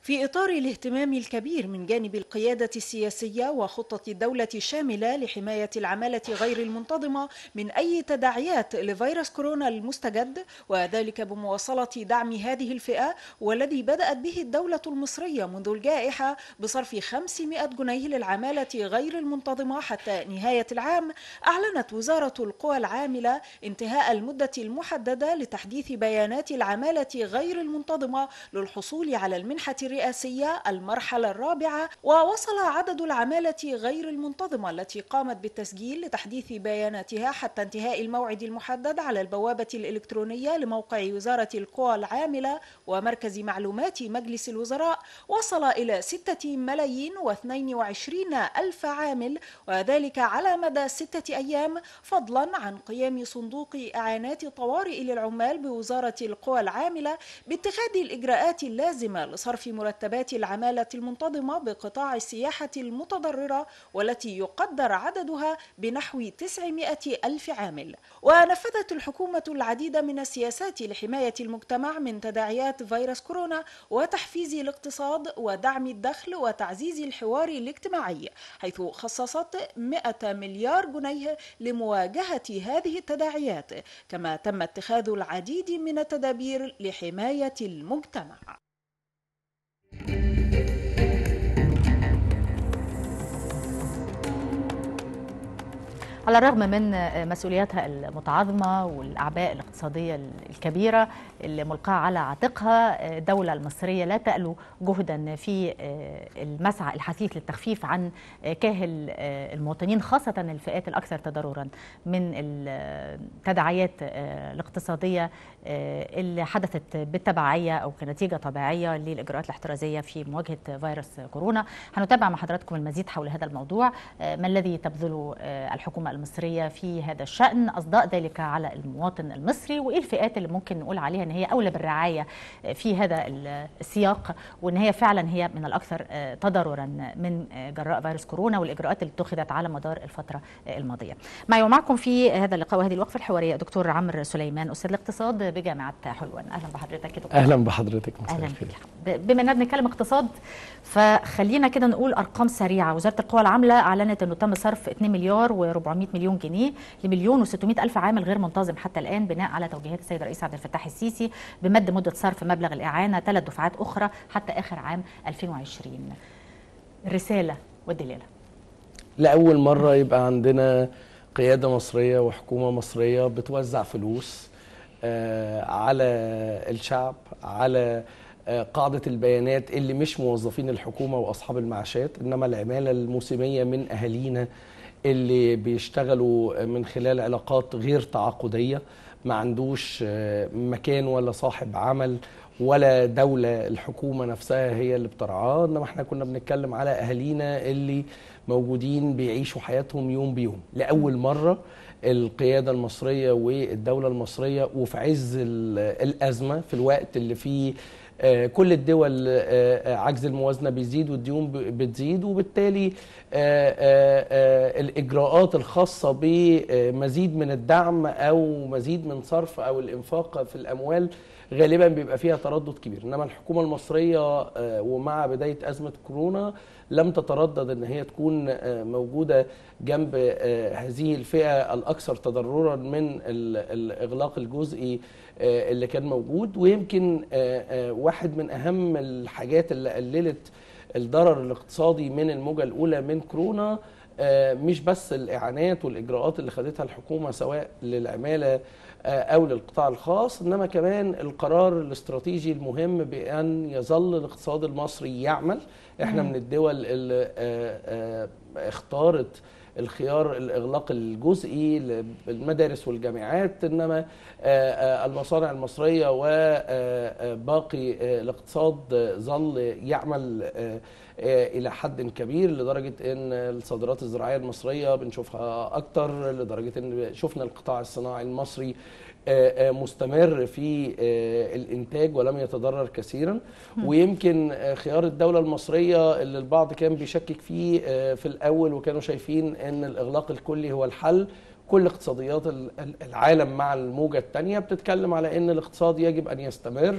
في إطار الاهتمام الكبير من جانب القيادة السياسية وخطة الدولة الشاملة لحماية العمالة غير المنتظمة من أي تداعيات لفيروس كورونا المستجد وذلك بمواصلة دعم هذه الفئة والذي بدأت به الدولة المصرية منذ الجائحة بصرف 500 جنيه للعمالة غير المنتظمة حتى نهاية العام أعلنت وزارة القوى العاملة انتهاء المدة المحددة لتحديث بيانات العمالة غير المنتظمة للحصول على المنحة الرئاسية المرحلة الرابعة ووصل عدد العمالة غير المنتظمة التي قامت بالتسجيل لتحديث بياناتها حتى انتهاء الموعد المحدد على البوابة الإلكترونية لموقع وزارة القوى العاملة ومركز معلومات مجلس الوزراء وصل إلى 6 ملايين و22 ألف عامل وذلك على مدى ستة أيام فضلا عن قيام صندوق إعانات طوارئ للعمال بوزارة القوى العاملة باتخاذ الإجراءات اللازمة لصرف مرتبات العمالة المنتظمة بقطاع السياحة المتضررة والتي يقدر عددها بنحو 900 ألف عامل ونفذت الحكومة العديد من السياسات لحماية المجتمع من تداعيات فيروس كورونا وتحفيز الاقتصاد ودعم الدخل وتعزيز الحوار الاجتماعي حيث خصصت 100 مليار جنيه لمواجهة هذه التداعيات كما تم اتخاذ العديد من التدابير لحماية المجتمع على الرغم من مسؤولياتها المتعاظمة والأعباء الاقتصادية الكبيرة اللي ملقاة على عاتقها الدولة المصرية لا تألو جهدا في المسعى الحثيث للتخفيف عن كاهل المواطنين خاصة الفئات الأكثر تضررا من التداعيات الاقتصادية اللي حدثت بالتبعية أو كنتيجة طبيعية للإجراءات الاحترازية في مواجهة فيروس كورونا هنتابع مع حضراتكم المزيد حول هذا الموضوع ما الذي تبذله الحكومة المصرية في هذا الشأن أصداء ذلك على المواطن المصري وإيه الفئات اللي ممكن نقول عليها أن هي أولى بالرعاية في هذا السياق وأن هي فعلا هي من الأكثر تضررا من جراء فيروس كورونا والإجراءات اللي اتخذت على مدار الفترة الماضية معي ومعكم في هذا اللقاء وهذه الوقفة الحوارية دكتور عمرو سليمان أستاذ الاقتصاد بجامعة حلوان أهلا بحضرتك دكتور أهلا بحضرتك أهلا بك بما أننا بنتكلم اقتصاد فخلينا كده نقول أرقام سريعة وزارة القوى العاملة أعلنت أنه تم صرف 2 مليار و400 مليون جنيه لمليون و600 ألف عامل غير منتظم حتى الآن بناء على توجيهات السيد الرئيس عبد الفتاح السيسي بمد مدة صرف مبلغ الإعانة ثلاث دفعات أخرى حتى آخر عام 2020 الرسالة والدلالة لأول مرة يبقى عندنا قيادة مصرية وحكومة مصرية بتوزع فلوس على الشعب على قاعدة البيانات اللي مش موظفين الحكومة وأصحاب المعاشات إنما العمالة الموسمية من أهالينا اللي بيشتغلوا من خلال علاقات غير تعاقدية ما عندوش مكان ولا صاحب عمل ولا دولة الحكومة نفسها هي اللي بترعاه إنما احنا كنا بنتكلم على أهالينا اللي موجودين بيعيشوا حياتهم يوم بيوم لأول مرة القيادة المصرية والدولة المصرية وفي عز الأزمة في الوقت اللي فيه كل الدول عجز الموازنة بيزيد والديون بتزيد وبالتالي الإجراءات الخاصة بمزيد من الدعم أو مزيد من صرف أو الإنفاق في الأموال غالبا بيبقى فيها تردد كبير إنما الحكومة المصرية ومع بداية أزمة كورونا لم تتردد ان هي تكون موجوده جنب هذه الفئه الاكثر تضررا من الاغلاق الجزئي اللي كان موجود ويمكن واحد من اهم الحاجات اللي قللت الضرر الاقتصادي من الموجه الاولى من كورونا مش بس الاعانات والاجراءات اللي خدتها الحكومه سواء للعماله او للقطاع الخاص انما كمان القرار الاستراتيجي المهم بان يظل الاقتصاد المصري يعمل احنا من الدول اللي اختارت الخيار الاغلاق الجزئي للمدارس والجامعات انما المصانع المصريه وباقي الاقتصاد ظل يعمل الى حد كبير لدرجه ان الصادرات الزراعيه المصريه بنشوفها اكتر لدرجه ان شفنا القطاع الصناعي المصري مستمر في الانتاج ولم يتضرر كثيرا ويمكن خيار الدوله المصريه اللي البعض كان بيشكك فيه في الاول وكانوا شايفين ان الاغلاق الكلي هو الحل كل اقتصاديات العالم مع الموجه الثانيه بتتكلم على ان الاقتصاد يجب ان يستمر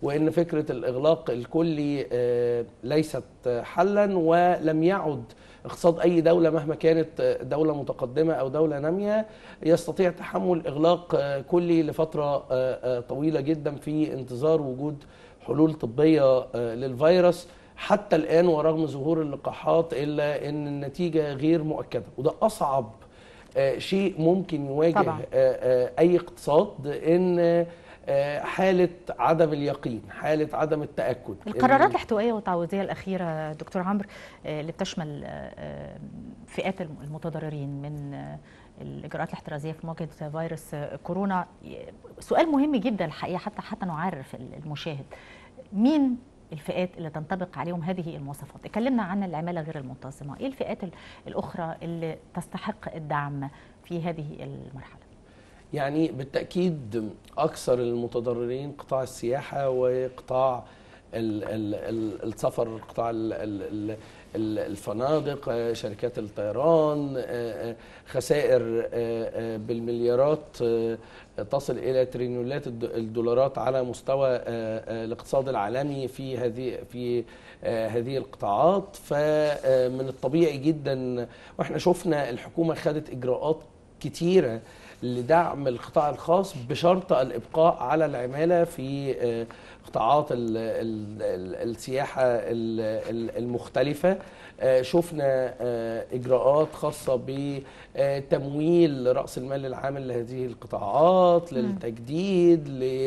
وان فكره الاغلاق الكلي آه، ليست حلا ولم يعد اقتصاد اي دوله مهما كانت دوله متقدمه او دوله ناميه يستطيع تحمل اغلاق آه، كلي لفتره آه، آه، طويله جدا في انتظار وجود حلول طبيه آه، للفيروس حتى الان ورغم ظهور اللقاحات الا ان النتيجه غير مؤكده وده اصعب آه، شيء ممكن يواجه طبعاً. آه، آه، اي اقتصاد ان آه، حاله عدم اليقين حاله عدم التاكد القرارات إن- الاحتوائيه والتعويضيه الاخيره دكتور عمرو آه، اللي بتشمل آه، فئات المتضررين من آه، الاجراءات الاحترازيه في مواجهه فيروس آه، كورونا سؤال مهم جدا الحقيقه حتى حتى نعرف المشاهد مين الفئات اللي تنطبق عليهم هذه المواصفات اتكلمنا عن العماله غير المنتظمه ايه الفئات ال- الاخرى اللي تستحق الدعم في هذه المرحله يعني بالتأكيد أكثر المتضررين قطاع السياحة وقطاع ال ال ال السفر قطاع ال ال ال ال الفنادق آه، شركات الطيران آه، آه، خسائر آه، آه، بالمليارات آه، تصل إلى تريليونات الد- الدولارات على مستوى آه، آه، الاقتصاد العالمي في هذه في آه، هذه القطاعات فمن الطبيعي جدا واحنا شفنا الحكومة خدت إجراءات كتيرة لدعم القطاع الخاص بشرط الابقاء على العماله في آه، قطاعات ال ال ال السياحه ال- ال- المختلفه آه، شفنا آه، اجراءات خاصه بتمويل راس المال العام لهذه القطاعات للتجديد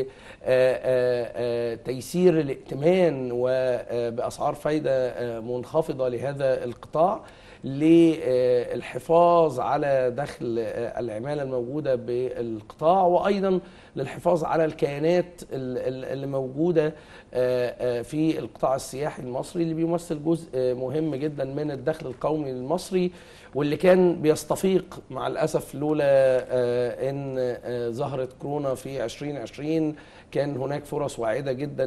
لتيسير الائتمان وباسعار فايده آه، منخفضه لهذا القطاع للحفاظ على دخل العمالة الموجودة بالقطاع وأيضا للحفاظ على الكيانات ال- ال- اللي موجودة في القطاع السياحي المصري اللي بيمثل جزء مهم جدا من الدخل القومي المصري واللي كان بيستفيق مع الأسف لولا أن ظهرت كورونا في 2020 كان هناك فرص واعدة جدا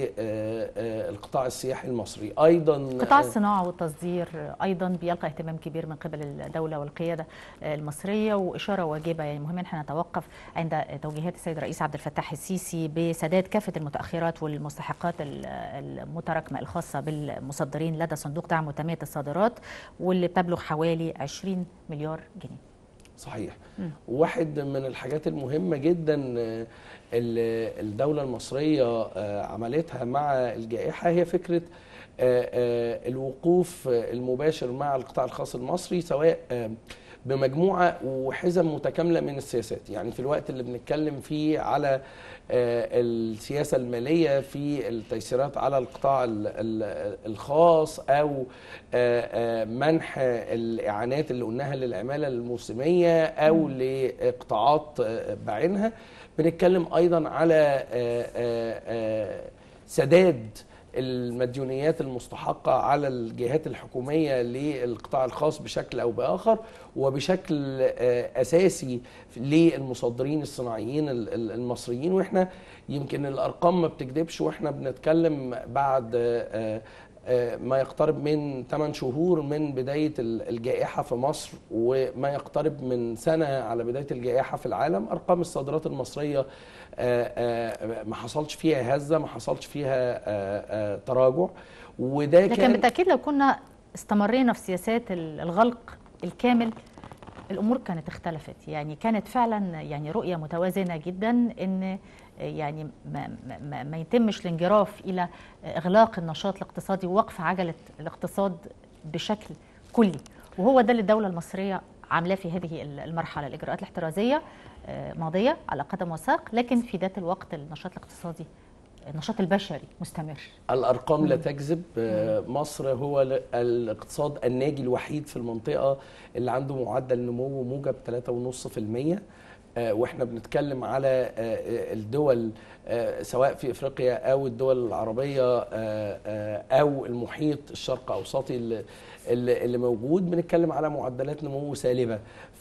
للقطاع السياحي المصري أيضا قطاع الصناعة والتصدير أيضا بيلقى اهتمام كبير من قبل الدولة والقيادة المصرية وإشارة واجبة يعني مهم إن احنا نتوقف عند توجيهات السيد الرئيس عبد الفتاح السيسي بسداد كافة المتأخرات والمستحقات ال- المتراكمة الخاصة بالمصدرين لدى صندوق دعم وتنمية الصادرات واللي بتبلغ حوالي 20 مليار جنيه صحيح واحد من الحاجات المهمة جدا آه، اللي الدولة المصرية آه، عملتها مع الجائحة هي فكرة آه، آه، الوقوف آه، المباشر مع القطاع الخاص المصري سواء آه، بمجموعة وحزم متكاملة من السياسات يعني في الوقت اللي بنتكلم فيه على آه، السياسة المالية في التيسيرات على القطاع ال- ال- الخاص أو آه، آه، منح الإعانات اللي قلناها للعمالة الموسمية أو لقطاعات آه، بعينها بنتكلم أيضا على آه، آه، آه، سداد المديونيات المستحقة على الجهات الحكومية للقطاع الخاص بشكل أو بآخر وبشكل آه، أساسي للمصدرين الصناعيين ال- ال- المصريين وإحنا يمكن الأرقام ما بتكذبش وإحنا بنتكلم بعد آه، آه، ما يقترب من 8 شهور من بداية ال- الجائحة في مصر وما يقترب من سنة على بداية الجائحة في العالم أرقام الصادرات المصرية آه، آه، ما حصلش فيها هزة ما حصلش فيها آه، آه، تراجع وده لكن كان بالتأكيد لو كنا استمرينا في سياسات ال- الغلق الكامل الامور كانت اختلفت يعني كانت فعلا يعني رؤيه متوازنه جدا ان يعني ما, ما, ما يتمش الانجراف الى اغلاق النشاط الاقتصادي ووقف عجله الاقتصاد بشكل كلي وهو ده اللي الدوله المصريه عاملاه في هذه المرحله الاجراءات الاحترازيه آه، ماضيه على قدم وساق لكن في ذات الوقت النشاط الاقتصادي النشاط البشري مستمر الارقام لا تكذب آه، مصر هو ال- الاقتصاد الناجي الوحيد في المنطقه اللي عنده معدل نمو موجب 3.5% آه، واحنا بنتكلم على آه، الدول آه، سواء في افريقيا او الدول العربيه آه، آه، او المحيط الشرق اوسطي اللي اللي اللي موجود بنتكلم على معدلات نمو سالبه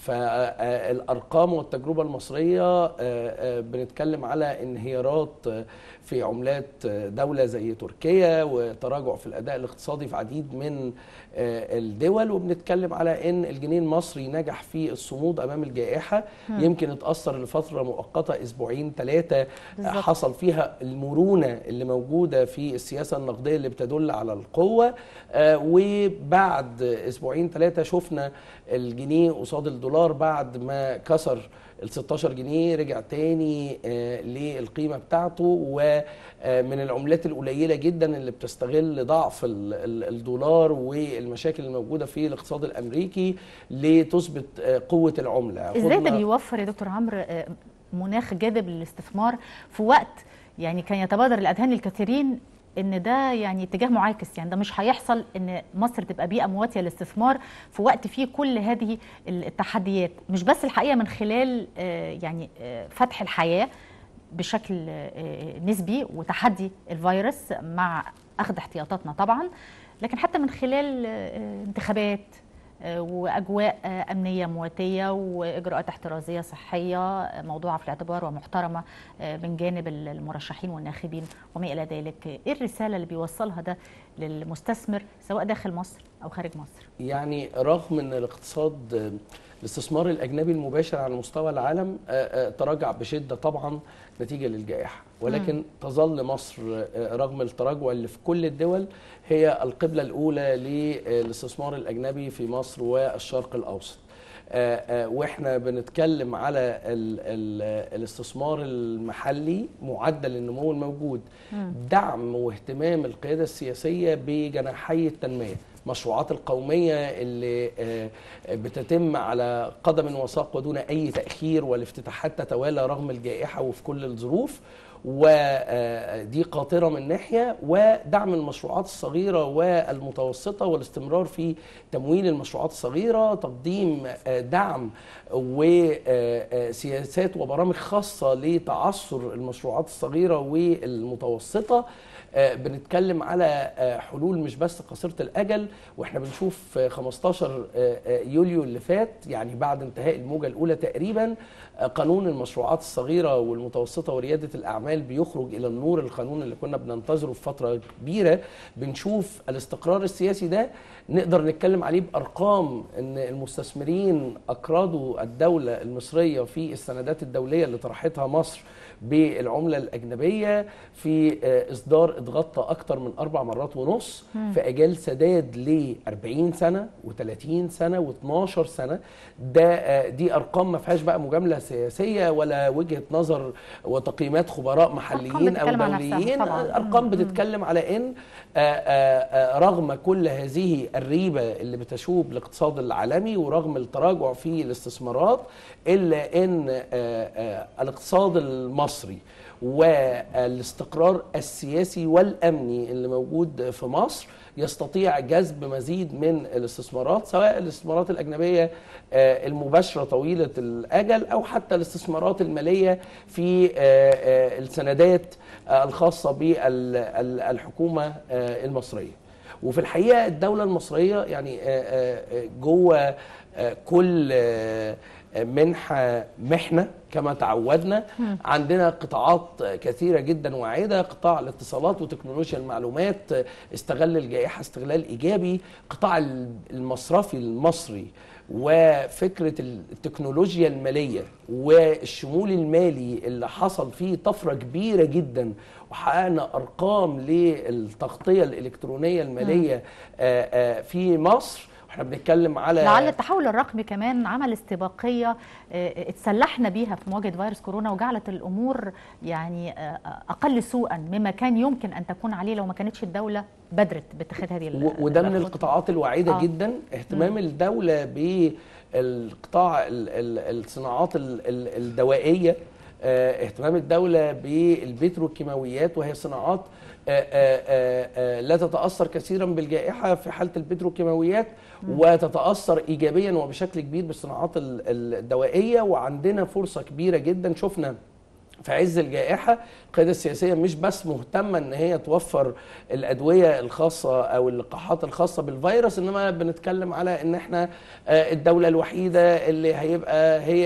فالارقام والتجربه المصريه آه، آه، بنتكلم على انهيارات آه، في عملات آه، دوله زي تركيا وتراجع في الاداء الاقتصادي في عديد من آه، الدول وبنتكلم على ان الجنيه المصري نجح في الصمود امام الجائحه يمكن اتاثر لفتره مؤقته اسبوعين ثلاثه بالظبط. حصل حصل فيها المرونه اللي موجوده في السياسه النقديه اللي بتدل على القوه آه، وبعد اسبوعين ثلاثه شفنا الجنيه قصاد الدولار بعد ما كسر ال 16 جنيه رجع تاني آه، للقيمه بتاعته ومن العملات القليله جدا اللي بتستغل ضعف ال- ال- الدولار والمشاكل الموجوده في الاقتصاد الامريكي لتثبت آه، قوه العمله ازاي ده خدنا- بيوفر يا دكتور عمرو آه، مناخ جاذب للاستثمار في وقت يعني كان يتبادر الاذهان الكثيرين ان ده يعني اتجاه معاكس يعني ده مش هيحصل ان مصر تبقى بيئه مواتيه للاستثمار في وقت فيه كل هذه التحديات مش بس الحقيقه من خلال آه، يعني آه، فتح الحياه بشكل آه، نسبي وتحدي الفيروس مع اخذ احتياطاتنا طبعا لكن حتى من خلال آه، انتخابات آه، واجواء آه، امنيه مواتيه واجراءات احترازيه صحيه آه، موضوعه في الاعتبار ومحترمه آه، من جانب المرشحين والناخبين وما الى ذلك ايه الرساله اللي بيوصلها ده للمستثمر سواء داخل مصر او خارج مصر يعني رغم ان الاقتصاد آه، الاستثمار الاجنبي المباشر على مستوى العالم آه، آه، تراجع بشده طبعا نتيجه للجائحه ولكن تظل مصر آه، رغم التراجع اللي في كل الدول هي القبله الاولى للاستثمار الاجنبي في مصر والشرق الاوسط آه، آه، واحنا بنتكلم على ال ال الاستثمار المحلي معدل النمو الموجود دعم واهتمام القياده السياسيه بجناحي التنميه المشروعات القوميه اللي آه، بتتم على قدم وساق ودون اي تاخير والافتتاحات تتوالى رغم الجائحه وفي كل الظروف ودي قاطره من ناحيه ودعم المشروعات الصغيره والمتوسطه والاستمرار في تمويل المشروعات الصغيره تقديم آه، دعم وسياسات وبرامج خاصه لتعثر المشروعات الصغيره والمتوسطه آه، بنتكلم على آه، حلول مش بس قصيره الاجل واحنا بنشوف آه، 15 آه، آه، يوليو اللي فات يعني بعد انتهاء الموجه الاولى تقريبا آه، قانون المشروعات الصغيره والمتوسطه ورياده الاعمال بيخرج الى النور القانون اللي كنا بننتظره في فتره كبيره بنشوف الاستقرار السياسي ده نقدر نتكلم عليه بارقام ان المستثمرين اقرضوا الدوله المصريه في السندات الدوليه اللي طرحتها مصر بالعمله الاجنبيه في آه، اصدار اتغطى اكتر من اربع مرات ونص في اجال سداد ل 40 سنه و30 سنه و12 سنه ده آه، دي ارقام ما فيهاش بقى مجامله سياسيه ولا وجهه نظر وتقييمات خبراء محليين او بتتكلم عن نفسها دوليين طبعاً. ارقام بتتكلم على ان آه، آه، آه، رغم كل هذه الريبه اللي بتشوب الاقتصاد العالمي ورغم التراجع في الاستثمارات الا ان آه، آه، الاقتصاد المصري والاستقرار السياسي والامني اللي موجود في مصر يستطيع جذب مزيد من الاستثمارات سواء الاستثمارات الاجنبيه آه، المباشره طويله الاجل او حتى الاستثمارات الماليه في آه، آه، السندات آه، الخاصه بالحكومه المصريه وفي الحقيقه الدوله المصريه يعني آه، آه، آه، جوه آه، كل آه، منحة محنة كما تعودنا عندنا قطاعات كثيرة جدا واعدة قطاع الاتصالات وتكنولوجيا المعلومات استغل الجائحة استغلال إيجابي قطاع المصرفي المصري وفكرة التكنولوجيا المالية والشمول المالي اللي حصل فيه طفرة كبيرة جدا وحققنا أرقام للتغطية الإلكترونية المالية آه، آه، في مصر احنا بنتكلم على لعل التحول الرقمي كمان عمل استباقيه آه، اتسلحنا بيها في مواجهه فيروس كورونا وجعلت الامور يعني آه، اقل سوءا مما كان يمكن ان تكون عليه لو ما كانتش الدوله بادرت باتخاذ هذه ال- و- وده من الخطوة. القطاعات الواعده آه. آه. جدا اهتمام الدوله بالقطاع ال- ال- الصناعات ال- ال- الدوائيه آه، اهتمام الدوله بالبتروكيماويات وهي صناعات آه، آه، آه، آه، لا تتاثر كثيرا بالجائحه في حاله البتروكيماويات وتتاثر ايجابيا وبشكل كبير بالصناعات ال- الدوائيه وعندنا فرصه كبيره جدا شفنا في عز الجائحه القياده السياسيه مش بس مهتمه ان هي توفر الادويه الخاصه او اللقاحات الخاصه بالفيروس انما بنتكلم على ان احنا آه، الدوله الوحيده اللي هيبقى هي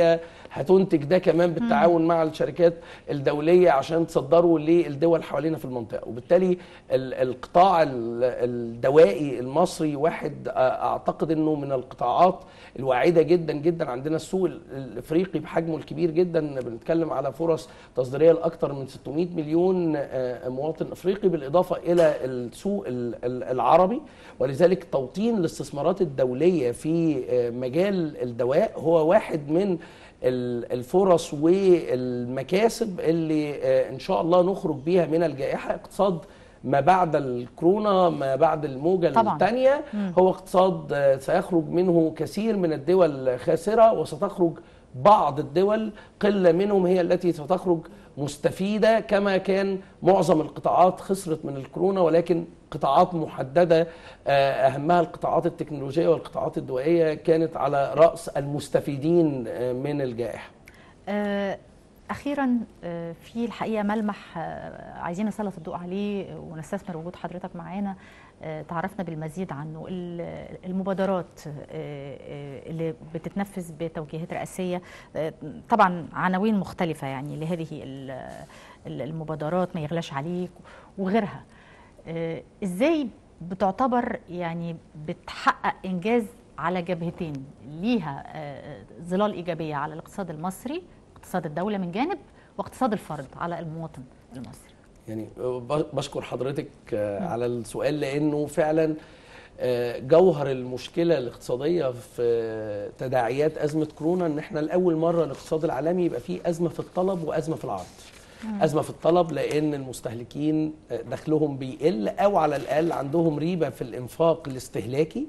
هتنتج ده كمان بالتعاون مع الشركات الدوليه عشان تصدروا للدول حوالينا في المنطقه وبالتالي ال- القطاع ال- الدوائي المصري واحد آه، اعتقد انه من القطاعات الواعده جدا جدا عندنا السوق ال- الافريقي بحجمه الكبير جدا بنتكلم على فرص تصديريه لاكثر من 600 مليون آه، مواطن افريقي بالاضافه الى السوق ال- ال- العربي ولذلك توطين الاستثمارات الدوليه في آه، مجال الدواء هو واحد من ال- الفرص والمكاسب اللي آه، ان شاء الله نخرج بيها من الجائحه اقتصاد ما بعد الكورونا ما بعد الموجه طبعاً. الثانيه هو اقتصاد آه، سيخرج منه كثير من الدول خاسره وستخرج بعض الدول قله منهم هي التي ستخرج مستفيده كما كان معظم القطاعات خسرت من الكورونا ولكن قطاعات محدده آه، اهمها القطاعات التكنولوجيه والقطاعات الدوائيه كانت على راس المستفيدين آه، من الجائحه. آه، اخيرا آه، في الحقيقه ملمح آه، عايزين نسلط الضوء عليه ونستثمر وجود حضرتك معانا آه، تعرفنا بالمزيد عنه ال- المبادرات آه، آه، اللي بتتنفذ بتوجيهات رئاسيه آه، طبعا عناوين مختلفه يعني لهذه ال- ال- المبادرات ما يغلاش عليك وغيرها آه، ازاي بتعتبر يعني بتحقق انجاز على جبهتين ليها آه، ظلال ايجابيه على الاقتصاد المصري اقتصاد الدوله من جانب واقتصاد الفرد على المواطن المصري يعني ب- بشكر حضرتك آه، على السؤال لانه فعلا آه، جوهر المشكله الاقتصاديه في تداعيات ازمه كورونا ان احنا لاول مره الاقتصاد العالمي يبقى فيه ازمه في الطلب وازمه في العرض. ازمه في الطلب لان المستهلكين آه، دخلهم بيقل او على الاقل عندهم ريبه في الانفاق الاستهلاكي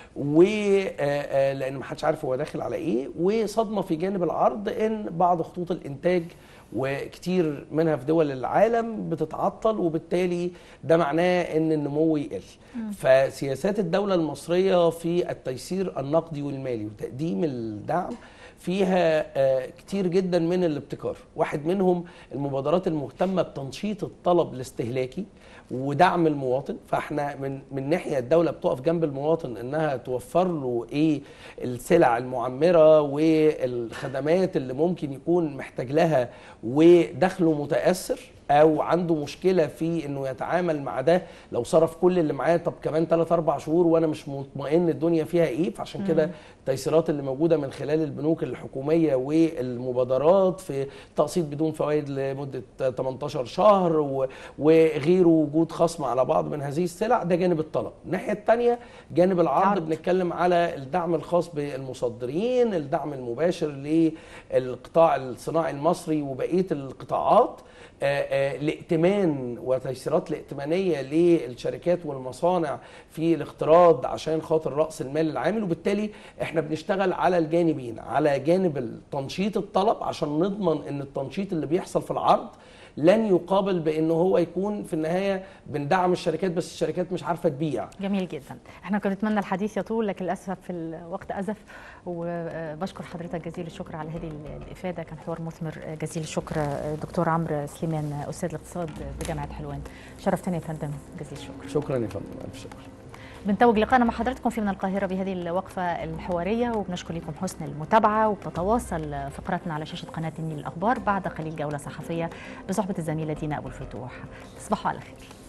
ولان ما حدش عارف هو داخل على ايه وصدمه في جانب العرض ان بعض خطوط الانتاج وكتير منها في دول العالم بتتعطل وبالتالي ده معناه ان النمو يقل فسياسات الدوله المصريه في التيسير النقدي والمالي وتقديم الدعم فيها آه، كتير جدا من الابتكار واحد منهم المبادرات المهتمه بتنشيط الطلب الاستهلاكي ودعم المواطن فاحنا من من ناحيه الدوله بتقف جنب المواطن انها توفر له ايه السلع المعمره والخدمات اللي ممكن يكون محتاج لها ودخله متاثر او عنده مشكله في انه يتعامل مع ده لو صرف كل اللي معاه طب كمان 3 4 شهور وانا مش مطمئن الدنيا فيها ايه فعشان كده التيسيرات اللي موجوده من خلال البنوك الحكوميه والمبادرات في تقسيط بدون فوائد لمده 18 شهر و- وغيره وجود خصم على بعض من هذه السلع ده جانب الطلب الناحيه الثانيه جانب العرض عرض. بنتكلم على الدعم الخاص بالمصدرين الدعم المباشر للقطاع الصناعي المصري وبقيه القطاعات آه، آه، الائتمان وتيسيرات الائتمانيه للشركات والمصانع في الاقتراض عشان خاطر راس المال العامل وبالتالي احنا بنشتغل على الجانبين على جانب تنشيط الطلب عشان نضمن ان التنشيط اللي بيحصل في العرض لن يقابل بان هو يكون في النهايه بندعم الشركات بس الشركات مش عارفه تبيع جميل جدا احنا كنا نتمنى الحديث يطول لكن للاسف في الوقت ازف وبشكر حضرتك جزيل الشكر على هذه الافاده كان حوار مثمر جزيل الشكر دكتور عمرو سليمان استاذ الاقتصاد بجامعه حلوان شرفتني يا فندم جزيل الشكر شكرا يا فندم الف شكر بنتوج لقاءنا مع حضراتكم في من القاهرة بهذه الوقفة الحوارية وبنشكر لكم حسن المتابعة وبتتواصل فقراتنا على شاشة قناة النيل الأخبار بعد قليل جولة صحفية بصحبة الزميلة دينا أبو الفتوح تصبحوا على خير